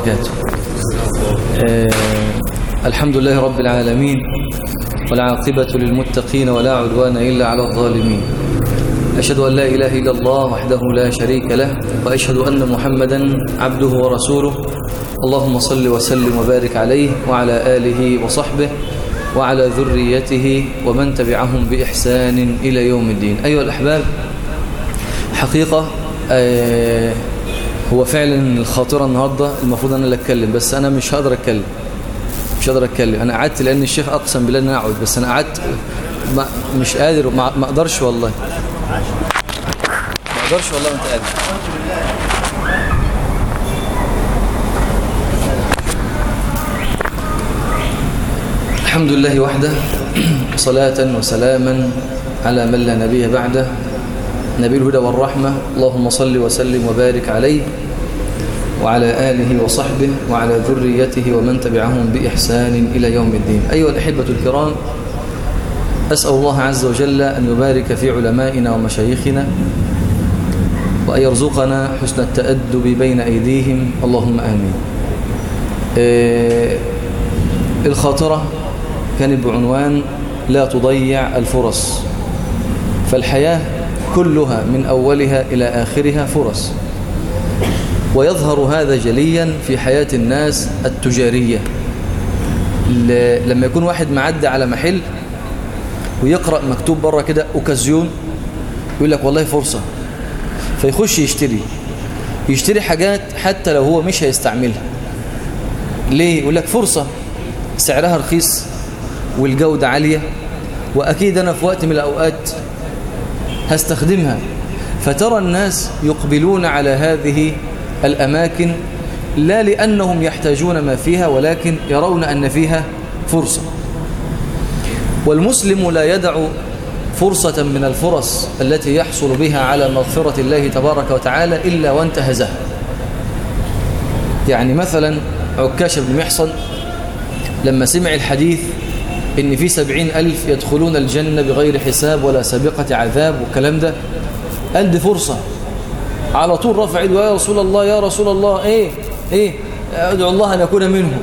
وبركاته آه الحمد لله رب العالمين والعاقبة للمتقين ولا عدوان إلا على الظالمين أشهد أن لا إله إلا الله وحده لا شريك له وأشهد أن محمدا عبده ورسوله اللهم صل وسلم وبارك عليه وعلى آله وصحبه وعلى ذريته ومن تبعهم بإحسان إلى يوم الدين أيها الأحباب حقيقة آه هو فعلا الخاطرة النهاردة المفروض أنا اللي أتكلم بس أنا مش هقدر أتكلم مش هقدر أتكلم أنا قعدت لأن الشيخ أقسم بالله أن أنا أقعد بس أنا قعدت ما مش قادر ما ما أقدرش والله ما أقدرش والله وأنت قادر الحمد لله وحده صلاة وسلاما على من لا نبي بعده نبي الهدى والرحمة اللهم صل وسلم وبارك عليه وعلى آله وصحبه وعلى ذريته ومن تبعهم بإحسان إلى يوم الدين أيها الأحبة الكرام أسأل الله عز وجل أن يبارك في علمائنا ومشايخنا وأن يرزقنا حسن التأدب بين أيديهم اللهم آمين إيه الخاطرة كانت بعنوان لا تضيع الفرص فالحياة كلها من أولها إلى آخرها فرص ويظهر هذا جليا في حياة الناس التجارية لما يكون واحد معدى على محل ويقرأ مكتوب بره كده أوكازيون يقول لك والله فرصة فيخش يشتري يشتري حاجات حتى لو هو مش هيستعملها ليه؟ يقول لك فرصة سعرها رخيص والجودة عالية وأكيد أنا في وقت من الأوقات هستخدمها فترى الناس يقبلون على هذه الأماكن لا لأنهم يحتاجون ما فيها ولكن يرون أن فيها فرصة والمسلم لا يدع فرصة من الفرص التي يحصل بها على مغفرة الله تبارك وتعالى إلا وانتهزها يعني مثلا عكاش بن محصن لما سمع الحديث إن في سبعين ألف يدخلون الجنة بغير حساب ولا سابقة عذاب والكلام ده قال دي فرصة على طول رفع يده يا رسول الله يا رسول الله ايه ايه ادعو الله أن يكون منه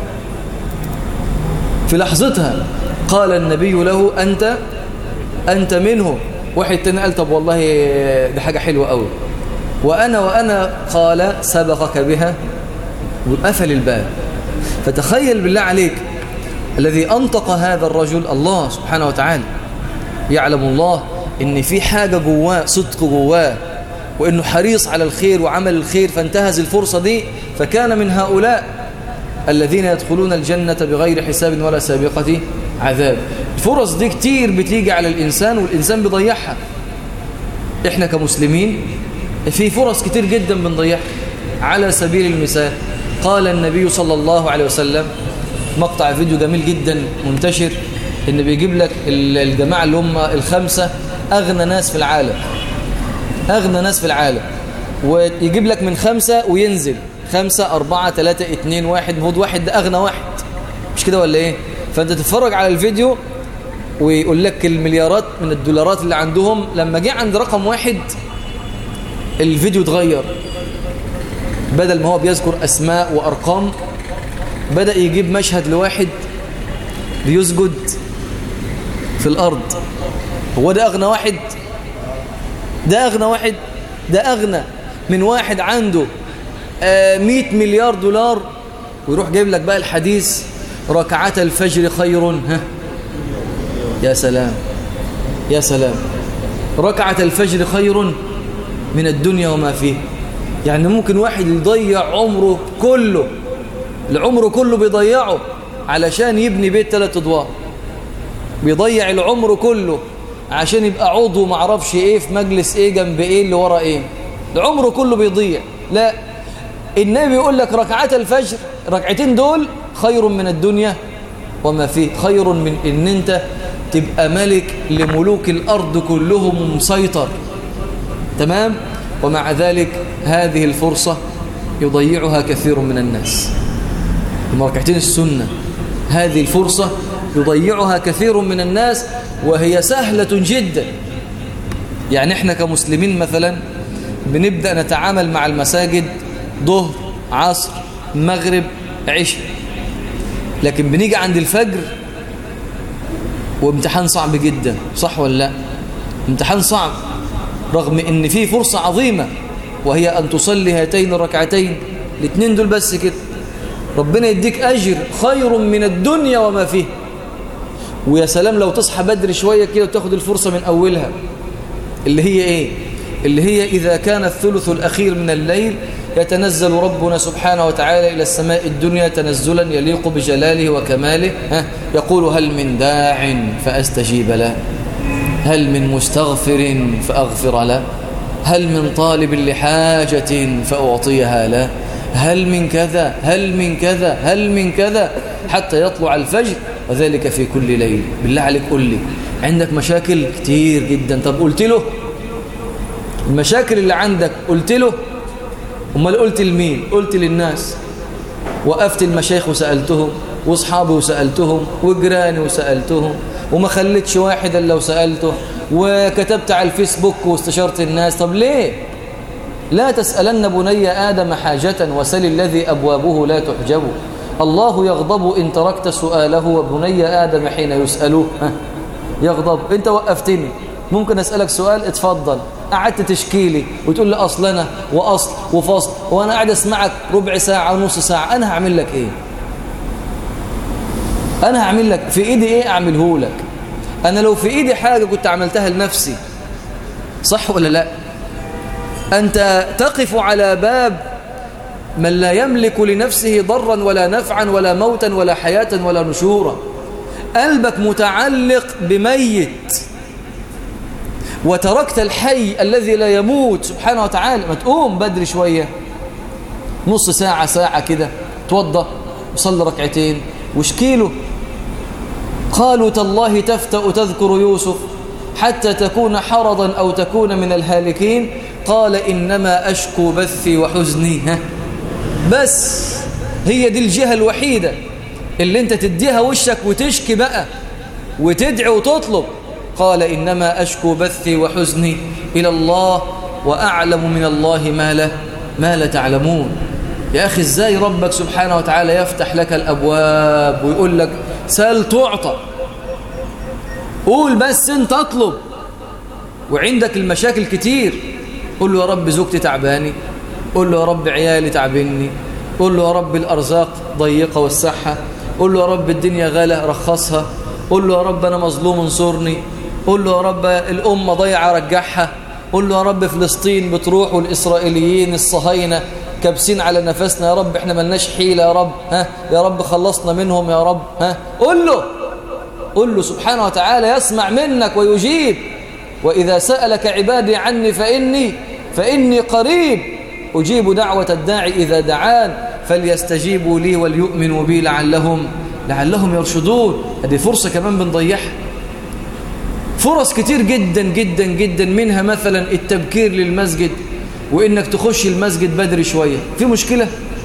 في لحظتها قال النبي له أنت أنت منه واحد تاني قال طب والله دي حاجة حلوة قوي وأنا وأنا قال سبقك بها وقفل الباب فتخيل بالله عليك الذي أنطق هذا الرجل الله سبحانه وتعالى يعلم الله إن في حاجة جواه صدق جواه وإنه حريص على الخير وعمل الخير فانتهز الفرصة دي فكان من هؤلاء الذين يدخلون الجنة بغير حساب ولا سابقة عذاب الفرص دي كتير بتيجي على الإنسان والإنسان بيضيعها إحنا كمسلمين في فرص كتير جدا بنضيعها على سبيل المثال قال النبي صلى الله عليه وسلم مقطع فيديو جميل جدا منتشر ان بيجيب لك الجماعة اللي هم الخمسة اغنى ناس في العالم اغنى ناس في العالم ويجيب لك من خمسة وينزل خمسة أربعة ثلاثة اتنين واحد مفروض واحد ده اغنى واحد مش كده ولا ايه فانت تتفرج على الفيديو ويقول لك المليارات من الدولارات اللي عندهم لما جه عند رقم واحد الفيديو اتغير بدل ما هو بيذكر أسماء وأرقام بدأ يجيب مشهد لواحد بيسجد في الأرض هو ده أغنى واحد ده أغنى واحد ده أغنى من واحد عنده آه مئة مليار دولار ويروح جايب لك بقى الحديث ركعات الفجر خير ها يا سلام يا سلام ركعة الفجر خير من الدنيا وما فيه يعني ممكن واحد يضيع عمره كله العمر كله بيضيعه علشان يبني بيت ثلاث ادوار بيضيع العمر كله عشان يبقى عضو معرفش ايه في مجلس ايه جنب ايه اللي ورا ايه العمر كله بيضيع لا النبي يقول لك ركعات الفجر ركعتين دول خير من الدنيا وما فيه خير من ان انت تبقى ملك لملوك الارض كلهم مسيطر تمام ومع ذلك هذه الفرصة يضيعها كثير من الناس ركعتين السنة هذه الفرصة يضيعها كثير من الناس وهي سهلة جدا يعني احنا كمسلمين مثلا بنبدأ نتعامل مع المساجد ظهر عصر مغرب عشاء لكن بنيجي عند الفجر وامتحان صعب جدا صح ولا لا امتحان صعب رغم ان في فرصة عظيمة وهي ان تصلي هاتين الركعتين الاثنين دول بس كده ربنا يديك اجر خير من الدنيا وما فيه ويا سلام لو تصحى بدري شوية كده وتاخد الفرصة من اولها اللي هي ايه اللي هي اذا كان الثلث الاخير من الليل يتنزل ربنا سبحانه وتعالى إلى السماء الدنيا تنزلا يليق بجلاله وكماله ها يقول هل من داع فأستجيب له هل من مستغفر فأغفر له هل من طالب لحاجة فأعطيها له هل من كذا هل من كذا هل من كذا حتى يطلع الفجر وذلك في كل ليل بالله عليك قل لي عندك مشاكل كتير جدا طب قلت له المشاكل اللي عندك قلت له امال قلت لمين قلت للناس وقفت المشايخ وسألتهم واصحابي وسألتهم وجيراني وسألتهم وما خليتش واحد الا وسألته وكتبت على الفيسبوك واستشرت الناس طب ليه لا تسألن بني آدم حاجة وسل الذي أبوابه لا تحجب الله يغضب إن تركت سؤاله وبني آدم حين يسأله يغضب أنت وقفتني ممكن أسألك سؤال اتفضل قعدت تشكيلي وتقول لي أصل أنا وأصل وفصل وأنا قاعد أسمعك ربع ساعة ونص ساعة أنا هعمل لك إيه أنا هعمل لك في إيدي إيه أعمله لك أنا لو في إيدي حاجة كنت عملتها لنفسي صح ولا لا أنت تقف على باب من لا يملك لنفسه ضرا ولا نفعا ولا موتا ولا حياة ولا نشورا قلبك متعلق بميت وتركت الحي الذي لا يموت سبحانه وتعالى ما تقوم بدري شوية نص ساعة ساعة كده توضى وصلي ركعتين واشكيله قالوا تالله تفتأ تذكر يوسف حتى تكون حرضا أو تكون من الهالكين قال إنما أشكو بثي وحزني ها بس هي دي الجهة الوحيدة اللي انت تديها وشك وتشكي بقى وتدعي وتطلب قال إنما أشكو بثي وحزني إلى الله وأعلم من الله ما لا, ما لا تعلمون يا أخي إزاي ربك سبحانه وتعالى يفتح لك الأبواب ويقول لك سل تعطى قول بس انت اطلب وعندك المشاكل كتير قول له يا رب زوجتي تعباني قول له يا رب عيالي تعبني قول له يا رب الأرزاق ضيقة والصحة قول له يا رب الدنيا غالة رخصها قول له يا رب أنا مظلوم انصرني قول له يا رب الأمة ضيعة رجعها قول له يا رب فلسطين بتروح والإسرائيليين الصهاينة كابسين على نفسنا يا رب احنا ملناش حيلة يا رب ها يا رب خلصنا منهم يا رب ها قول له قل له سبحانه وتعالى يسمع منك ويجيب وإذا سألك عبادي عني فإني فإني قريب أجيب دعوة الداعي إذا دعان فليستجيبوا لي وليؤمنوا بي لعلهم لعلهم يرشدون هذه فرصة كمان بنضيعها فرص كتير جدا جدا جدا منها مثلا التبكير للمسجد وإنك تخش المسجد بدري شوية في مشكلة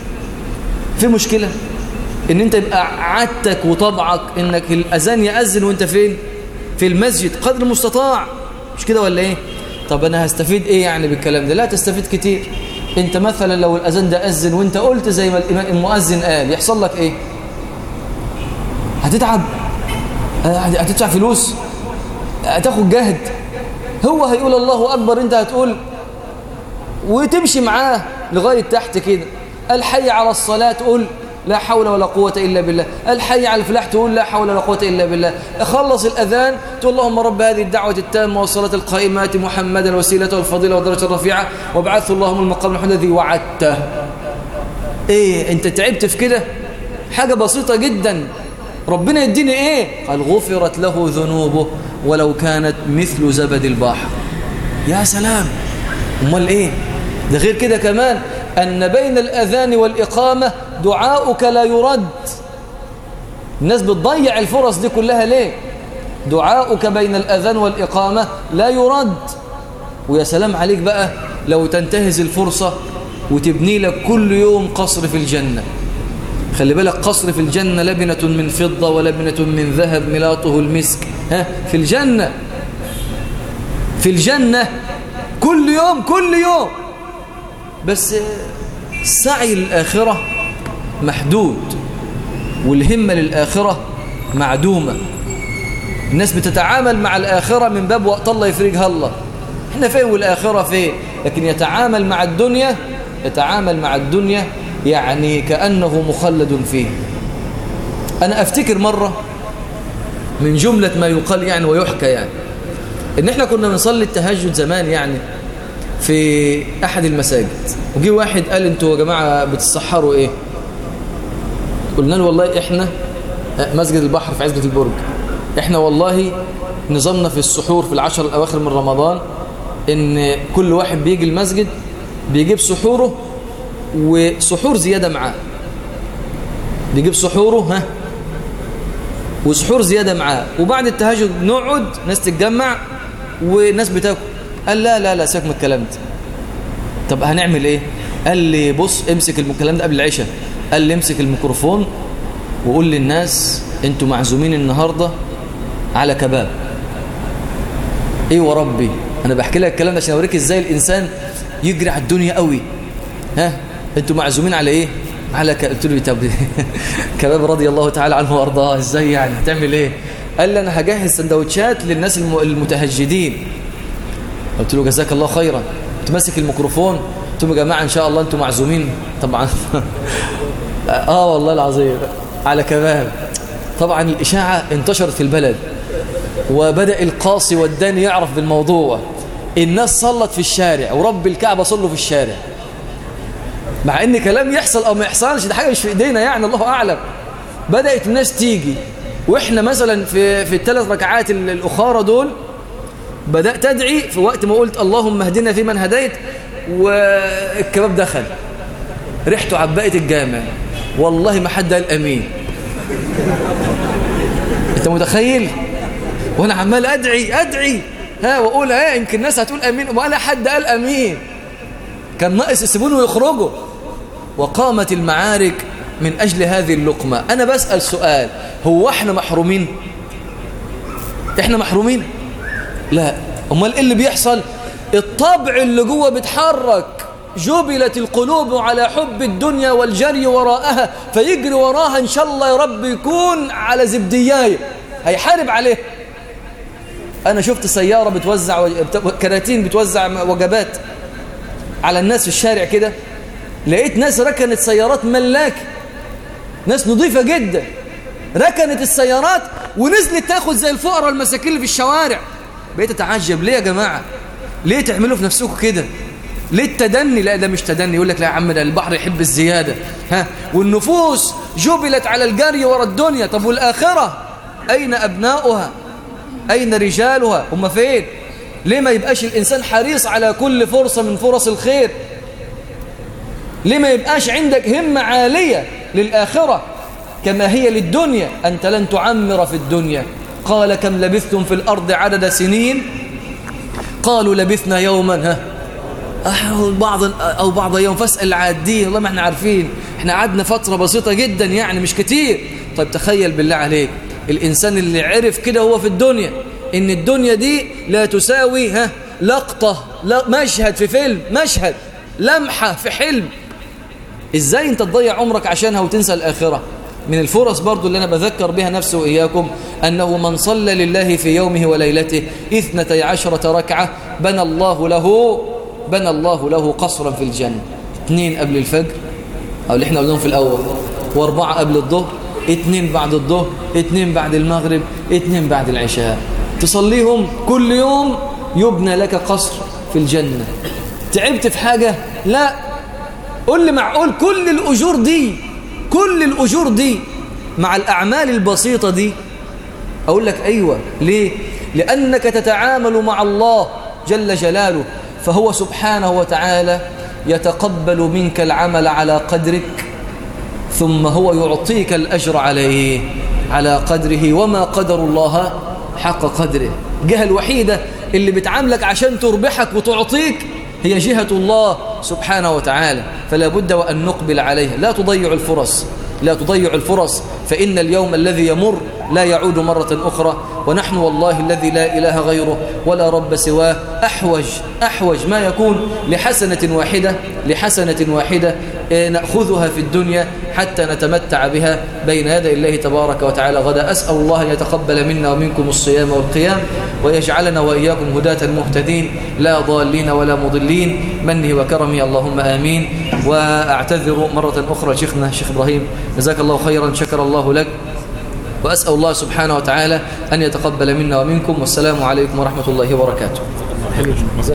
في مشكلة ان انت يبقى عادتك وطبعك انك الاذان يأذن وانت فين في المسجد قدر المستطاع مش كده ولا ايه طب انا هستفيد ايه يعني بالكلام ده لا تستفيد كتير انت مثلا لو الاذان ده اذن وانت قلت زي ما الامام المؤذن قال يحصل لك ايه هتتعب هتدفع فلوس هتاخد جهد هو هيقول الله اكبر انت هتقول وتمشي معاه لغايه تحت كده الحي على الصلاه تقول لا حول ولا قوة إلا بالله الحي على الفلاح تقول لا حول ولا قوة إلا بالله خلص الأذان تقول اللهم رب هذه الدعوة التامة والصلاة القائمات محمدا الوسيلة والفضيلة والدرجة الرفيعة وابعثه اللهم المقام محمد الذي وعدته إيه أنت تعبت في كده حاجة بسيطة جدا ربنا يديني إيه قال غفرت له ذنوبه ولو كانت مثل زبد البحر يا سلام امال إيه ده غير كده كمان أن بين الأذان والإقامة دعاؤك لا يرد الناس بتضيع الفرص دي كلها ليه دعاؤك بين الأذان والإقامة لا يرد ويا سلام عليك بقى لو تنتهز الفرصة وتبني لك كل يوم قصر في الجنة خلي بالك قصر في الجنة لبنة من فضة ولبنة من ذهب ملاطه المسك ها في الجنة في الجنة كل يوم كل يوم بس سعي الآخرة محدود والهمة للآخرة معدومة الناس بتتعامل مع الآخرة من باب وقت الله يفرجها الله احنا فين والآخرة فين لكن يتعامل مع الدنيا يتعامل مع الدنيا يعني كأنه مخلد فيه أنا أفتكر مرة من جملة ما يقال يعني ويحكى يعني إن إحنا كنا بنصلي التهجد زمان يعني في أحد المساجد وجي واحد قال أنتوا يا جماعة بتسحروا إيه قلنا له والله إحنا مسجد البحر في عزبة البرج إحنا والله نظامنا في السحور في العشر الأواخر من رمضان إن كل واحد بيجي المسجد بيجيب سحوره وسحور زيادة معاه بيجيب سحوره ها وسحور زيادة معاه وبعد التهجد نقعد ناس تتجمع وناس بتاكل قال لا لا لا سيبك من الكلام ده طب هنعمل ايه قال لي بص امسك الكلام ده قبل العشاء قال لي امسك الميكروفون وقول للناس انتوا معزومين النهارده على كباب ايه وربي انا بحكي لك الكلام ده عشان اوريك ازاي الانسان يجري على الدنيا قوي ها انتوا معزومين على ايه على ك... قلت له طب كباب رضي الله تعالى عنه وارضاه ازاي يعني تعمل ايه قال لي انا هجهز سندوتشات للناس الم... المتهجدين قلت له جزاك الله خيرا كنت ماسك الميكروفون قلت لهم يا جماعه ان شاء الله انتم معزومين طبعا اه والله العظيم على كباب طبعا الاشاعه انتشرت في البلد وبدا القاصي والداني يعرف بالموضوع الناس صلت في الشارع ورب الكعبه صلوا في الشارع مع ان كلام يحصل او ما يحصلش ده حاجه مش في ايدينا يعني الله اعلم بدات الناس تيجي واحنا مثلا في في الثلاث ركعات الاخاره دول بدات ادعي في وقت ما قلت اللهم اهدنا فيمن هديت والكباب دخل ريحته عبقت الجامع والله ما حد قال امين انت متخيل وانا عمال ادعي ادعي ها واقول ها يمكن الناس هتقول امين ولا حد قال امين كان ناقص يسيبونه ويخرجوا وقامت المعارك من أجل هذه اللقمة أنا بسأل سؤال هو احنا محرومين احنا محرومين لا امال ايه اللي بيحصل الطبع اللي جوه بيتحرك جبلت القلوب على حب الدنيا والجري وراءها فيجري وراها ان شاء الله يا رب يكون على زبديايه هيحارب عليه انا شفت سياره بتوزع كراتين بتوزع وجبات على الناس في الشارع كده لقيت ناس ركنت سيارات ملاكه ناس نظيفة جدا ركنت السيارات ونزلت تاخد زي الفقراء والمساكين اللي في الشوارع بقيت اتعجب ليه يا جماعة ليه تعملوا في نفسكم كده ليه التدني لا ده مش تدني يقول لك لا يا عم ده البحر يحب الزيادة ها والنفوس جبلت على الجري ورا الدنيا طب والآخرة أين أبناؤها أين رجالها هم فين ليه ما يبقاش الإنسان حريص على كل فرصة من فرص الخير ليه ما يبقاش عندك همة عالية للآخرة كما هي للدنيا أنت لن تعمر في الدنيا قال كم لبثتم في الأرض عدد سنين قالوا لبثنا يوما ها أو بعض أو بعض يوم فاسأل العادين والله ما احنا عارفين احنا قعدنا فترة بسيطة جدا يعني مش كتير طيب تخيل بالله عليك الإنسان اللي عرف كده هو في الدنيا إن الدنيا دي لا تساوي ها لقطة لا مشهد في فيلم مشهد لمحة في حلم ازاي انت تضيع عمرك عشانها وتنسى الآخرة من الفرص برضو اللي أنا بذكر بها نفسي وإياكم أنه من صلى لله في يومه وليلته إثنتي عشرة ركعة بنى الله له بنى الله له قصرا في الجنة اثنين قبل الفجر أو اللي احنا قلناهم في الأول واربعة قبل الظهر اثنين بعد الظهر اثنين بعد المغرب اثنين بعد العشاء تصليهم كل يوم يبنى لك قصر في الجنة تعبت في حاجة لا قل لي معقول كل الأجور دي كل الأجور دي مع الأعمال البسيطة دي أقول لك أيوة ليه؟ لأنك تتعامل مع الله جل جلاله فهو سبحانه وتعالى يتقبل منك العمل على قدرك ثم هو يعطيك الأجر عليه على قدره وما قدر الله حق قدره الجهة الوحيدة اللي بتعاملك عشان تربحك وتعطيك هي جهة الله سبحانه وتعالى فلا بد وأن نقبل عليها لا تضيع الفرص لا تضيع الفرص فإن اليوم الذي يمر لا يعود مرة أخرى ونحن والله الذي لا إله غيره ولا رب سواه أحوج أحوج ما يكون لحسنة واحدة لحسنة واحدة نأخذها في الدنيا حتى نتمتع بها بين يدي الله تبارك وتعالى غدا أسأل الله أن يتقبل منا ومنكم الصيام والقيام ويجعلنا وإياكم هداة مهتدين لا ضالين ولا مضلين منه وكرمه اللهم آمين وأعتذر مرة أخرى شيخنا شيخ إبراهيم جزاك الله خيرا شكر الله لك وأسأل الله سبحانه وتعالى أن يتقبل منا ومنكم والسلام عليكم ورحمة الله وبركاته